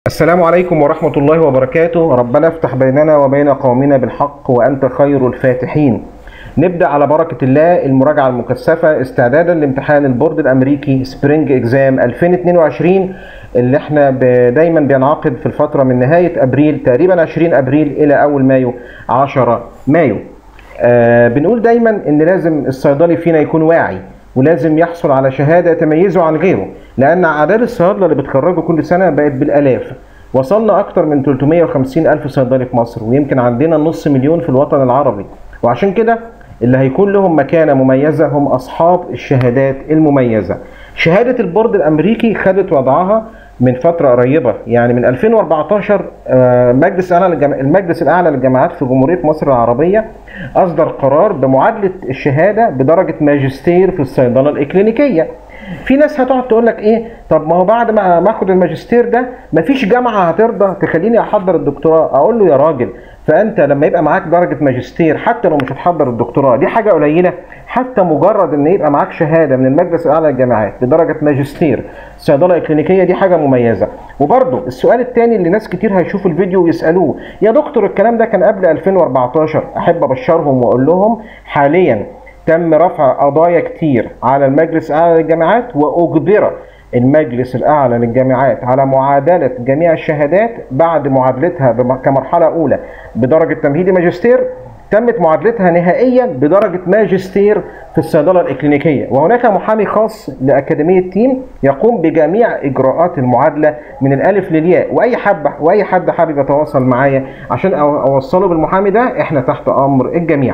السلام عليكم ورحمة الله وبركاته ربنا افتح بيننا وبين قومنا بالحق وأنت خير الفاتحين نبدأ على بركة الله المراجعة المكثفة استعدادا لامتحان البورد الأمريكي سبرينج اكزام 2022 اللي احنا ب- دايما بينعقد في الفترة من نهاية أبريل تقريبا 20 أبريل إلى أول مايو 10 مايو آه بنقول دايما ان لازم الصيدلي فينا يكون واعي ولازم يحصل على شهاده تميزه عن غيره لان اعداد الصيادله اللي بتخرجوا كل سنه بقت بالالاف وصلنا اكتر من 350 الف صيدلي في مصر ويمكن عندنا نص مليون في الوطن العربي وعشان كده اللي هيكون لهم مكانه مميزه هم اصحاب الشهادات المميزه شهاده البورد الامريكي خدت وضعها من فترة قريبة يعني من 2014 آه، مجلس أعلى للجم... المجلس الأعلى للجامعات في جمهورية مصر العربية أصدر قرار بمعادلة الشهادة بدرجة ماجستير في الصيدلة الإكلينيكية في ناس هتقعد تقول لك ايه طب ما هو بعد ما ما اخد الماجستير ده مفيش جامعه هترضى تخليني احضر الدكتوراه اقول له يا راجل فانت لما يبقى معاك درجه ماجستير حتى لو مش هتحضر الدكتوراه دي حاجه قليله حتى مجرد ان يبقى معاك شهاده من المجلس الاعلى للجامعات بدرجه ماجستير صيدله اكلينيكيه دي حاجه مميزه وبرده السؤال الثاني اللي ناس كتير هيشوفوا الفيديو ويسالوه يا دكتور الكلام ده كان قبل 2014 احب ابشرهم واقول لهم حاليا تم رفع قضايا كتير على المجلس الاعلى للجامعات واجبر المجلس الاعلى للجامعات على معادله جميع الشهادات بعد معادلتها بم- كمرحله اولى بدرجه تمهيدي ماجستير تمت معادلتها نهائيا بدرجه ماجستير في الصيدله الاكلينيكيه وهناك محامي خاص لاكاديميه تيم يقوم بجميع اجراءات المعادله من الالف للياء واي حد واي حد حابب يتواصل معايا عشان أو- اوصله بالمحامي ده احنا تحت امر الجميع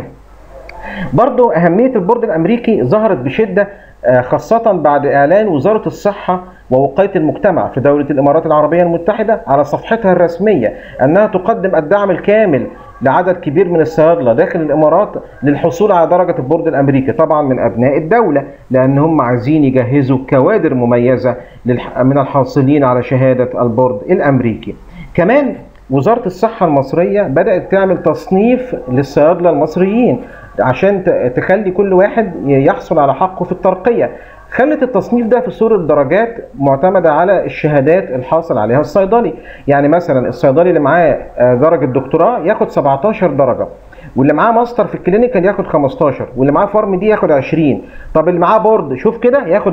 برضو أهمية البورد الأمريكي ظهرت بشدة آه، خاصة بعد إعلان وزارة الصحة ووقاية المجتمع في دولة الإمارات العربية المتحدة على صفحتها الرسمية أنها تقدم الدعم الكامل لعدد كبير من الصيادلة داخل الإمارات للحصول على درجة البورد الأمريكي طبعا من أبناء الدولة لأن هم عايزين يجهزوا كوادر مميزة للح- من الحاصلين على شهادة البورد الأمريكي كمان وزارة الصحة المصرية بدأت تعمل تصنيف للصيادلة المصريين عشان ت- تخلي كل واحد يحصل على حقه في الترقية خلت التصنيف ده في صورة درجات معتمدة على الشهادات الحاصل عليها الصيدلي يعني مثلا الصيدلي اللي معاه آه، درجة دكتوراه ياخد 17 درجة واللي معاه ماستر في الكلينيكال ياخد 15 واللي معاه فارم دي ياخد 20 طب اللي معاه بورد شوف كده ياخد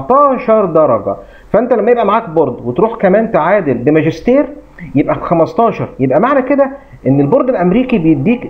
14 درجة فانت لما يبقى معاك بورد وتروح كمان تعادل بماجستير يبقى 15 يبقى معنى كده ان البورد الامريكي بيديك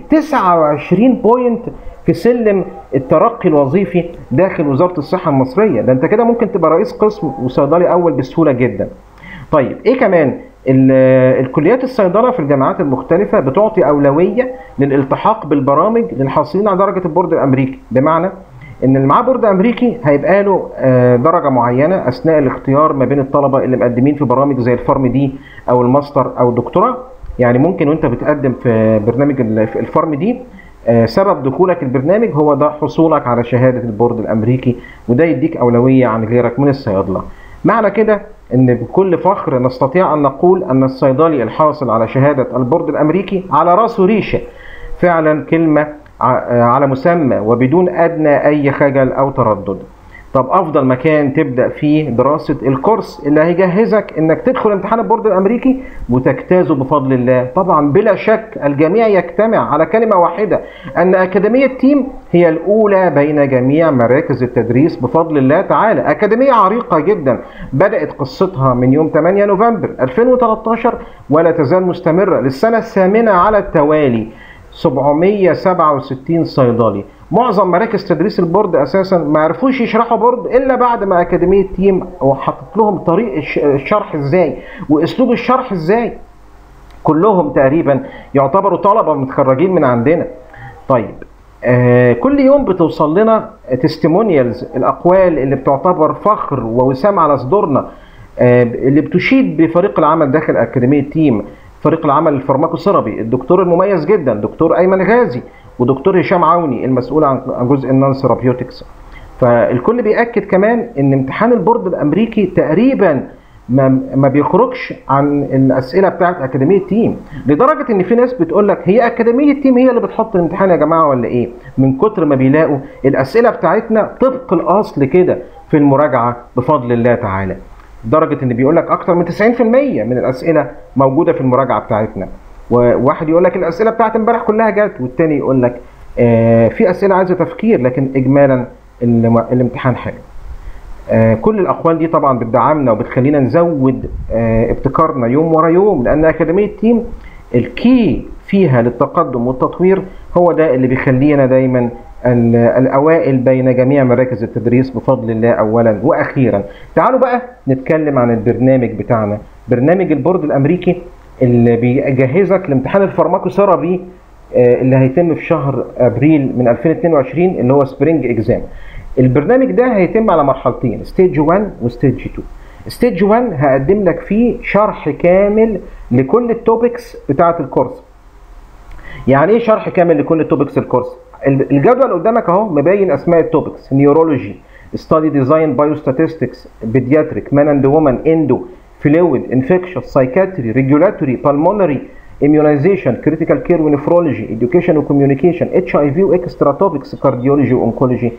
29 بوينت في سلم الترقي الوظيفي داخل وزاره الصحه المصريه ده انت كده ممكن تبقى رئيس قسم وصيدلي اول بسهوله جدا طيب ايه كمان ال- الكليات الصيدله في الجامعات المختلفه بتعطي اولويه للالتحاق بالبرامج للحاصلين على درجه البورد الامريكي بمعنى ان اللي معاه بورد امريكي هيبقى له آه، درجه معينه اثناء الاختيار ما بين الطلبه اللي مقدمين في برامج زي الفارم دي او الماستر او الدكتوراه يعني ممكن وانت بتقدم في برنامج ال- في الفارم دي آه، سبب دخولك البرنامج هو ده حصولك على شهاده البورد الامريكي وده يديك اولويه عن غيرك من الصيادله معنى كده ان بكل فخر نستطيع ان نقول ان الصيدلي الحاصل على شهاده البورد الامريكي على راسه ريشه فعلا كلمه ع- على مسمى وبدون ادنى اي خجل او تردد طب افضل مكان تبدا فيه دراسه الكورس اللي هيجهزك انك تدخل امتحان البورد الامريكي وتجتازه بفضل الله طبعا بلا شك الجميع يجتمع على كلمه واحده ان اكاديميه تيم هي الاولى بين جميع مراكز التدريس بفضل الله تعالى اكاديميه عريقه جدا بدات قصتها من يوم 8 نوفمبر 2013 ولا تزال مستمره للسنه الثامنه على التوالي 767 صيدلي معظم مراكز تدريس البورد اساسا ما عرفوش يشرحوا بورد الا بعد ما اكاديميه تيم وحطت لهم طريق الش- الشرح ازاي واسلوب الشرح ازاي كلهم تقريبا يعتبروا طلبه متخرجين من عندنا طيب آه كل يوم بتوصل لنا تستيمونيالز الاقوال اللي بتعتبر فخر ووسام على صدورنا آه اللي بتشيد بفريق العمل داخل اكاديميه تيم فريق العمل الفارماكوثيرابي الدكتور المميز جدا دكتور ايمن غازي ودكتور هشام عوني المسؤول عن عن جزء النون ثيرابيوتكس فالكل بيأكد كمان ان امتحان البورد الامريكي تقريبا ما ما بيخرجش عن الاسئله بتاعت اكاديميه تيم لدرجه ان في ناس بتقول لك هي اكاديميه تيم هي اللي بتحط الامتحان يا جماعه ولا ايه من كتر ما بيلاقوا الاسئله بتاعتنا طبق الاصل كده في المراجعه بفضل الله تعالى لدرجه ان بيقول لك اكتر من 90% من الاسئله موجوده في المراجعه بتاعتنا وواحد يقول لك الاسئله بتاعت امبارح كلها جت والتاني يقول لك آه في اسئله عايزه تفكير لكن اجمالا الم- الامتحان حلو آه، كل الاقوال دي طبعا بتدعمنا وبتخلينا نزود آه، ابتكارنا يوم ورا يوم لان اكاديميه تيم الكي فيها للتقدم والتطوير هو ده اللي بيخلينا دايما ال- الاوائل بين جميع مراكز التدريس بفضل الله اولا واخيرا تعالوا بقى نتكلم عن البرنامج بتاعنا برنامج البورد الامريكي اللي بيجهزك لامتحان الفارماكوثيرابي آه، اللي هيتم في شهر ابريل من 2022 اللي هو سبرينج اكزام البرنامج ده هيتم على مرحلتين ستيج 1 وستيج 2 ستيج 1 هقدم لك فيه شرح كامل لكل التوبكس بتاعه الكورس يعني ايه شرح كامل لكل توبكس الكورس ال- الجدول قدامك اهو مبين اسماء التوبكس نيورولوجي ستادي ديزاين بايوستاتستكس بيدياتريك مان اند وومن اندو فلويد انفكشن سايكاتري ريجولاتوري بالمونري immunization critical care ونفرولوجي education وكوميونيكيشن اتش اي في واكسترا توبكس كارديولوجي وانكولوجي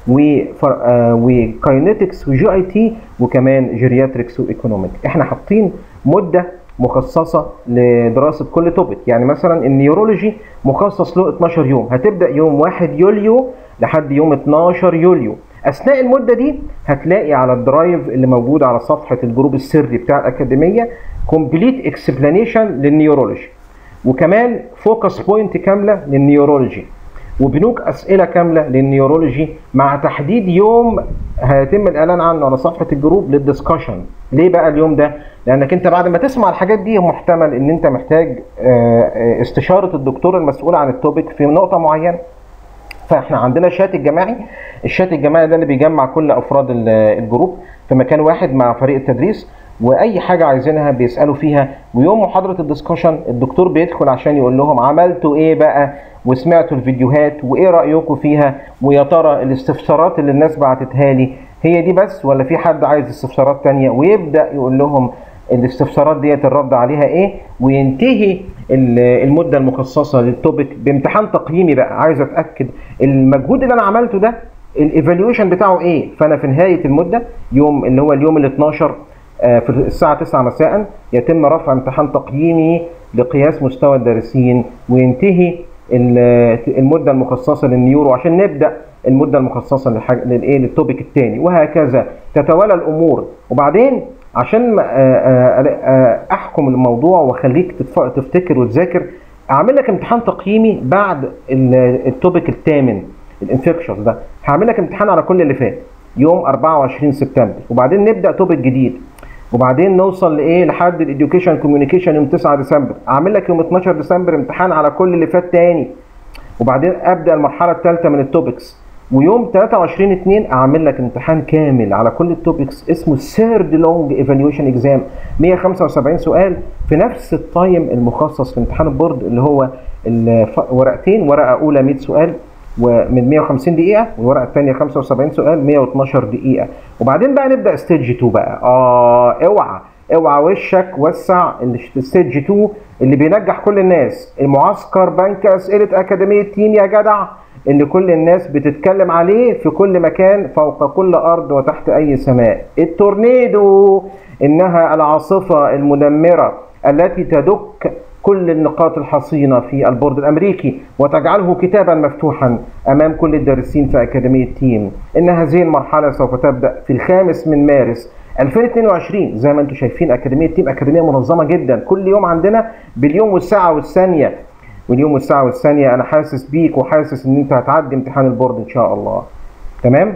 وكاينetics وجي اي تي وكمان جيرياتريكس وايكونوميك احنا حاطين مده مخصصه لدراسه كل توبيك يعني مثلا النيورولوجي مخصص له 12 يوم هتبدا يوم 1 يوليو لحد يوم 12 يوليو اثناء المده دي هتلاقي على الدرايف اللي موجود على صفحه الجروب السري بتاع الاكاديميه كومبليت اكسبلانيشن للنيورولوجي وكمان فوكس بوينت كامله للنيورولوجي وبنوك اسئله كامله للنيورولوجي مع تحديد يوم هيتم الاعلان عنه على صفحه الجروب للدسكشن ليه بقى اليوم ده لانك انت بعد ما تسمع الحاجات دي محتمل ان انت محتاج آه، آه، استشاره الدكتور المسؤول عن التوبيك في نقطه معينه فاحنا عندنا الشات الجماعي الشات الجماعي ده اللي بيجمع كل افراد ال- الجروب في مكان واحد مع فريق التدريس واي حاجه عايزينها بيسالوا فيها ويوم محاضره الدسكشن الدكتور بيدخل عشان يقول لهم عملتوا ايه بقى وسمعتوا الفيديوهات وايه رايكم فيها ويا ترى الاستفسارات اللي الناس بعتتها لي هي دي بس ولا في حد عايز استفسارات تانية ويبدا يقول لهم الاستفسارات ديت الرد عليها ايه وينتهي ال- المده المخصصه للتوبيك بامتحان تقييمي بقى عايز اتاكد المجهود اللي انا عملته ده الايفالويشن بتاعه ايه فانا في نهايه المده يوم اللي هو اليوم ال 12 آه، في الساعه 9 مساء يتم رفع امتحان تقييمي لقياس مستوى الدارسين وينتهي ال- المده المخصصه للنيورو عشان نبدا المده المخصصه للحاج... للايه للتوبيك الثاني وهكذا تتوالى الامور وبعدين عشان ما- آه، آه، آه، احكم الموضوع واخليك تتف- تفتكر وتذاكر اعمل لك امتحان تقييمي بعد ال- التوبيك الثامن الانفكشنز ده هعمل لك امتحان على كل اللي فات يوم 24 سبتمبر وبعدين نبدا توبيك جديد وبعدين نوصل لايه لحد الاديوكيشن كوميونيكيشن يوم 9 ديسمبر اعمل لك يوم 12 ديسمبر امتحان على كل اللي فات تاني وبعدين ابدا المرحله الثالثه من التوبكس ويوم 23 2 اعمل لك امتحان كامل على كل التوبكس اسمه سيرد لونج ايفالويشن اكزام 175 سؤال في نفس التايم المخصص في امتحان البورد اللي هو الف- ورقتين ورقه اولى 100 سؤال ومن 150 دقيقه والورقه الثانيه 75 سؤال 112 دقيقه وبعدين بقى نبدا ستيج 2 بقى اه اوعى اوعى وشك وسع الستيج 2 اللي بينجح كل الناس المعسكر بنك اسئله اكاديميه تيم يا جدع اللي كل الناس بتتكلم عليه في كل مكان فوق كل ارض وتحت اي سماء التورنيدو انها العاصفه المدمره التي تدك كل النقاط الحصينة في البورد الأمريكي وتجعله كتابا مفتوحا أمام كل الدارسين في أكاديمية تيم إن هذه المرحلة سوف تبدأ في الخامس من مارس 2022 زي ما انتم شايفين أكاديمية تيم أكاديمية منظمة جدا كل يوم عندنا باليوم والساعة والثانية واليوم والساعة والثانية أنا حاسس بيك وحاسس إن أنت هتعدي امتحان البورد إن شاء الله تمام؟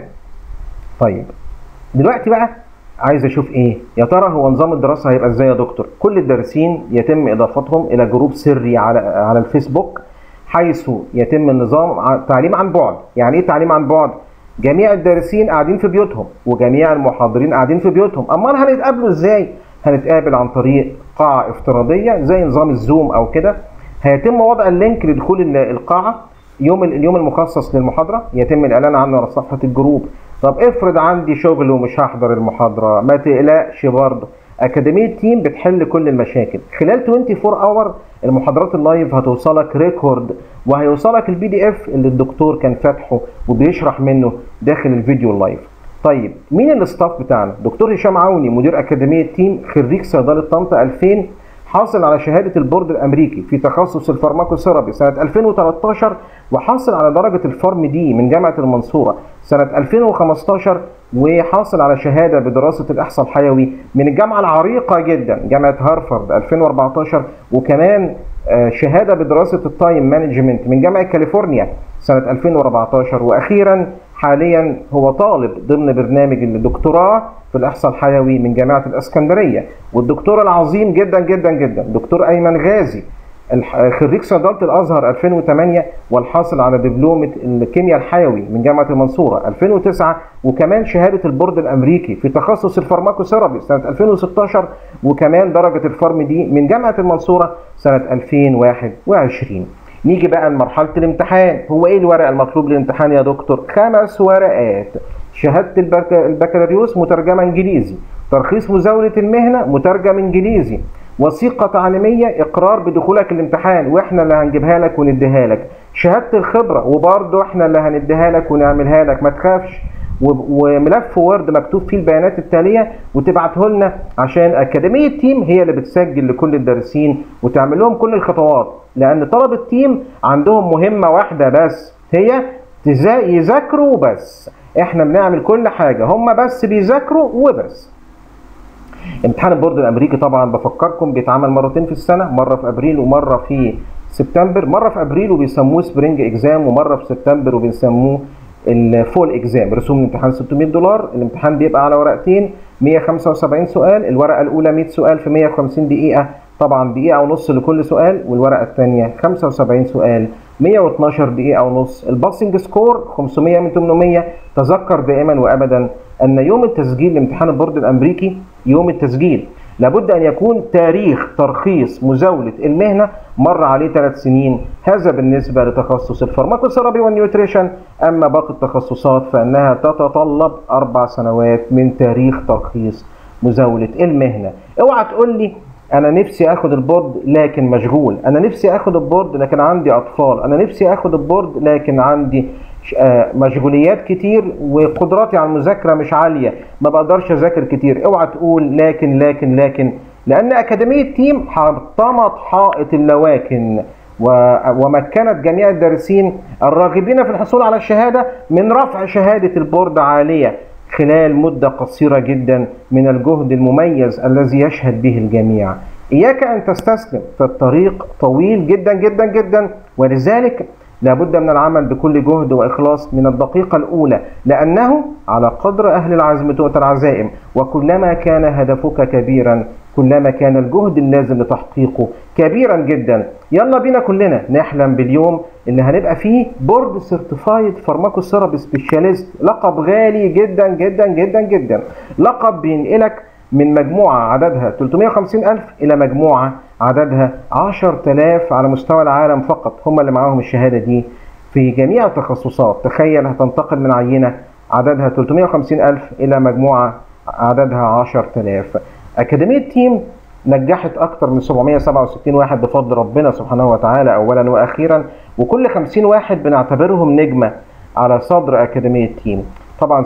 طيب دلوقتي بقى عايز اشوف ايه يا ترى هو نظام الدراسه هيبقى ازاي يا دكتور كل الدارسين يتم اضافتهم الى جروب سري على على الفيسبوك حيث يتم النظام ع- تعليم عن بعد يعني ايه تعليم عن بعد جميع الدارسين قاعدين في بيوتهم وجميع المحاضرين قاعدين في بيوتهم امال هنتقابلوا ازاي هنتقابل عن طريق قاعه افتراضيه زي نظام الزوم او كده هيتم وضع اللينك لدخول ال- القاعه يوم اليوم المخصص للمحاضره يتم الاعلان عنه على صفحه الجروب طب افرض عندي شغل ومش هحضر المحاضره ما تقلقش برضه اكاديميه تيم بتحل كل المشاكل خلال 24 اور المحاضرات اللايف هتوصلك ريكورد وهيوصلك البي دي اف اللي الدكتور كان فاتحه وبيشرح منه داخل الفيديو اللايف طيب مين الاستاف بتاعنا دكتور هشام عوني مدير اكاديميه تيم خريج صيدله طنطا 2000 حاصل على شهاده البورد الامريكي في تخصص الفارماكوثيرابي سنه 2013 وحاصل على درجه الفارم دي من جامعه المنصوره سنه 2015 وحاصل على شهاده بدراسه الاحصاء الحيوي من الجامعه العريقه جدا جامعه هارفارد 2014 وكمان شهاده بدراسه التايم مانجمنت من جامعه كاليفورنيا سنه 2014 واخيرا حاليا هو طالب ضمن برنامج الدكتوراه في الاحصاء الحيوي من جامعه الاسكندريه والدكتور العظيم جدا جدا جدا دكتور ايمن غازي خريج صيدله الازهر 2008 والحاصل على دبلومه الكيمياء الحيوي من جامعه المنصوره 2009 وكمان شهاده البورد الامريكي في تخصص الفارماكوثيرابي سنه 2016 وكمان درجه الفارم دي من جامعه المنصوره سنه 2021 نيجي بقى لمرحله الامتحان هو ايه الورق المطلوب للامتحان يا دكتور خمس ورقات شهاده البكالوريوس مترجمه انجليزي ترخيص مزاوله المهنه مترجم انجليزي وثيقه تعليميه اقرار بدخولك الامتحان واحنا اللي هنجيبها لك ونديها لك شهاده الخبره وبرضه احنا اللي هنديها لك ونعملها لك ما تخافش وملف وورد مكتوب فيه البيانات التاليه وتبعته لنا عشان اكاديميه تيم هي اللي بتسجل لكل الدارسين وتعمل لهم كل الخطوات لان طلبه تيم عندهم مهمه واحده بس هي يذاكروا بس احنا بنعمل كل حاجه هم بس بيذاكروا وبس امتحان البورد الامريكي طبعا بفكركم بيتعمل مرتين في السنه مره في ابريل ومره في سبتمبر مره في ابريل وبيسموه سبرينج اكزام ومره في سبتمبر وبنسموه الفول اكزام رسوم الامتحان 600 دولار الامتحان بيبقى على ورقتين 175 سؤال الورقه الاولى 100 سؤال في 150 دقيقه طبعا دقيقه ونص لكل سؤال والورقه الثانيه 75 سؤال 112 دقيقه ونص الباسنج سكور 500 من 800 تذكر دائما وابدا ان يوم التسجيل لامتحان البورد الامريكي يوم التسجيل لابد ان يكون تاريخ ترخيص مزاوله المهنه مر عليه ثلاث سنين هذا بالنسبه لتخصص الفارماكوثيرابي والنيوتريشن اما باقي التخصصات فانها تتطلب اربع سنوات من تاريخ ترخيص مزاوله المهنه اوعى تقول لي انا نفسي اخد البورد لكن مشغول انا نفسي اخد البورد لكن عندي اطفال انا نفسي اخد البورد لكن عندي مشغوليات كتير وقدراتي على المذاكره مش عاليه ما بقدرش اذاكر كتير اوعى تقول لكن لكن لكن لان اكاديميه تيم حطمت حائط اللواكن ومكنت جميع الدارسين الراغبين في الحصول على الشهاده من رفع شهاده البورد عاليه خلال مده قصيره جدا من الجهد المميز الذي يشهد به الجميع اياك ان تستسلم فالطريق طويل جدا جدا جدا ولذلك لابد من العمل بكل جهد واخلاص من الدقيقه الاولى لانه على قدر اهل العزم تؤتى العزائم وكلما كان هدفك كبيرا كلما كان الجهد اللازم لتحقيقه كبيرا جدا يلا بينا كلنا نحلم باليوم اللي هنبقى فيه بورد سيرتيفايد فارماكوثيرابي سبيشاليست لقب غالي جدا جدا جدا جدا لقب بينقلك من مجموعة عددها 350 ألف إلى مجموعة عددها 10000 على مستوى العالم فقط هم اللي معاهم الشهادة دي في جميع التخصصات تخيل هتنتقل من عينة عددها 350 ألف إلى مجموعة عددها 10000 أكاديمية تيم نجحت أكثر من 767 واحد بفضل ربنا سبحانه وتعالى أولا وأخيرا وكل 50 واحد بنعتبرهم نجمة على صدر أكاديمية تيم طبعا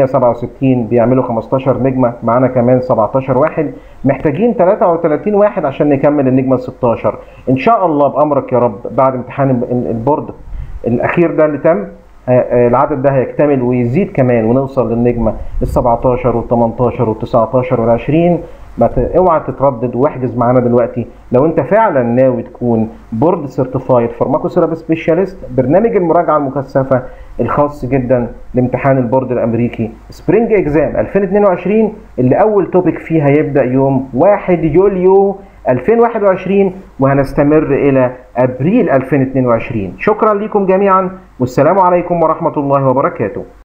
767 بيعملوا 15 نجمه معانا كمان 17 واحد محتاجين 33 واحد عشان نكمل النجمه ال 16 ان شاء الله بامرك يا رب بعد امتحان البورد الاخير ده اللي تم العدد ده هيكتمل ويزيد كمان ونوصل للنجمه ال 17 وال 18 وال 19 وال 20 ما ت... اوعى تتردد واحجز معانا دلوقتي لو انت فعلا ناوي تكون بورد سيرتيفايد فارماكوثيرابي سبيشاليست برنامج المراجعه المكثفه الخاص جدا لامتحان البورد الامريكي سبرينج اكزام 2022 اللي اول توبيك فيه هيبدا يوم 1 يوليو 2021 وهنستمر الى ابريل 2022 شكرا لكم جميعا والسلام عليكم ورحمه الله وبركاته